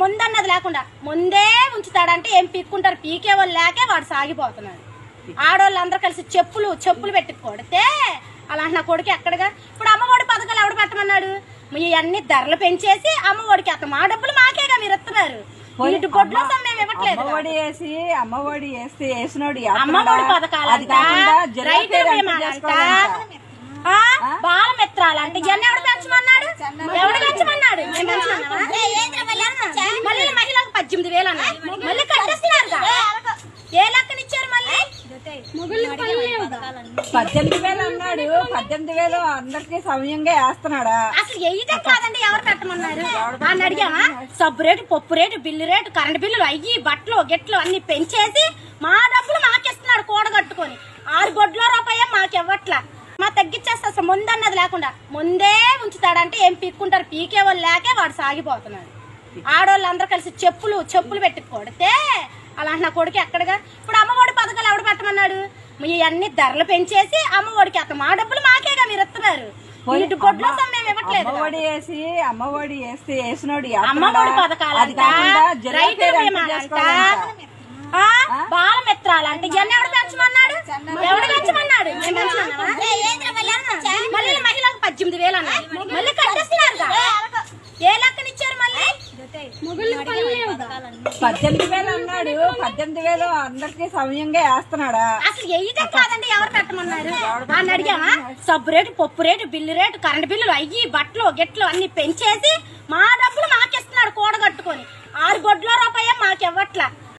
ముందన్నది లేకుండా ముందే ఉంచుతాడంటే ఏం పీక్కుంటారు పీకే వాళ్ళు లేకే వాడు సాగిపోతున్నాడు ఆడవాళ్ళు అందరూ కలిసి చెప్పులు చెప్పులు పెట్టి కొడితే అలాంటి నా కొడుకు ఎక్కడగా ఇప్పుడు అమ్మఒడి పథకాలు ఎవడు పెట్టమన్నాడు ఇవన్నీ ధరలు పెంచేసి అమ్మఒడికి అత్త మా డబ్బులు మాకేగా మీరు ఇస్తున్నారు ఇటు బొడ్లో మేము ఇవ్వట్లేదు అమ్మఒడి వేసి అమ్మఒడి వేస్తే వేసినోడు అమ్మఒడి అది పథకాలంట కాకుండా జిల్లా రైతు పేరు ఎంటర్ బీమాలంట చేసుకోవాలంట. ఆ, బాలమిత్రాలంట ఇవన్నీ ఎవడు పెంచమన్నాడు ఎవడు పెంచమన్నాడు మేము పెంచమన్నామా? మళ్ళీ మహిళలకు పద్దెనిమిది వేలు అన్నారు మళ్ళీ కట్టేస్తున్నారు ఏ లెక్కనిచ్చారు మళ్ళీ పద్దెనిమిది వేలు అన్నాడు పద్దెనిమిది వేలు అందరికి సమయంగా వేస్తున్నాడా అసలు వేయటం కాదండి ఎవరు పెట్టమన్నారు అని అడిగామా సబ్బు రేటు పప్పు రేటు బిల్లు రేటు కరెంట్ బిల్లులు అయ్యి బట్టలు గిట్లు అన్ని పెంచేసి మా డబ్బులు మాకిస్తున్నాడు కూడగట్టుకొని ఆరు గొడ్ల రూపాయ మాకివ్వట్లా మా తగ్గించేస్తా అసలు ముందన్నది లేకుండా ముందే ఉంచుతాడంటే ఏం పీక్కుంటారు పీకే వాళ్ళు లేకే వాడు సాగిపోతున్నాడు ఆడవాళ్ళు అందరూ కలిసి చెప్పులు చెప్పులు పెట్టి కొడితే అలాంటి నా కొడుకు ఎక్కడగా ఇప్పుడు అమ్మఒడి పథకాలు ఎవడు పెట్టమన్నాడు ఇవన్నీ ధరలు పెంచేసి అమ్మఒడికి అత్త మా డబ్బులు మాకేగా మీరు ఇస్తున్నారు ఇటు బొడ్లో మేము ఇవ్వట్లేదు అమ్మఒడి వేసి అమ్మఒడి వేస్తే వేసినోడు అమ్మఒడి అది పథకాలంట కాకుండా జిల్లా రైతు పేరు ఎంటర్ బీమాలంట చేసుకోవాలంట. ఆ, బాలమిత్రాలంట ఇవన్నీ ఎవడు పెంచమన్నాడు ఎవడు పెంచమన్నాడు మేము పెంచమన్నామా? మళ్ళీ మహిళలకు పద్దెనిమిది వేలు అన్నారు మళ్ళీ కట్టేస్తున్నారు ఏ లెక్కనిచ్చారు మళ్ళీ పద్దెనిమిది వేలు అన్నాడు పద్దెనిమిది వేలు అందరికి సమయంగా వేస్తున్నాడా అసలు వేయటం కాదండి ఎవరు పెట్టమన్నారు అని అడిగామా సబ్బు రేటు పప్పు రేటు బిల్లు రేటు కరెంట్ బిల్లులు అయ్యి బట్టలు గిట్లు అన్ని పెంచేసి మా డబ్బులు మాకిస్తున్నాడు కూడగట్టుకొని ఆరు గొడ్ల రూపాయ మాకివ్వట్లా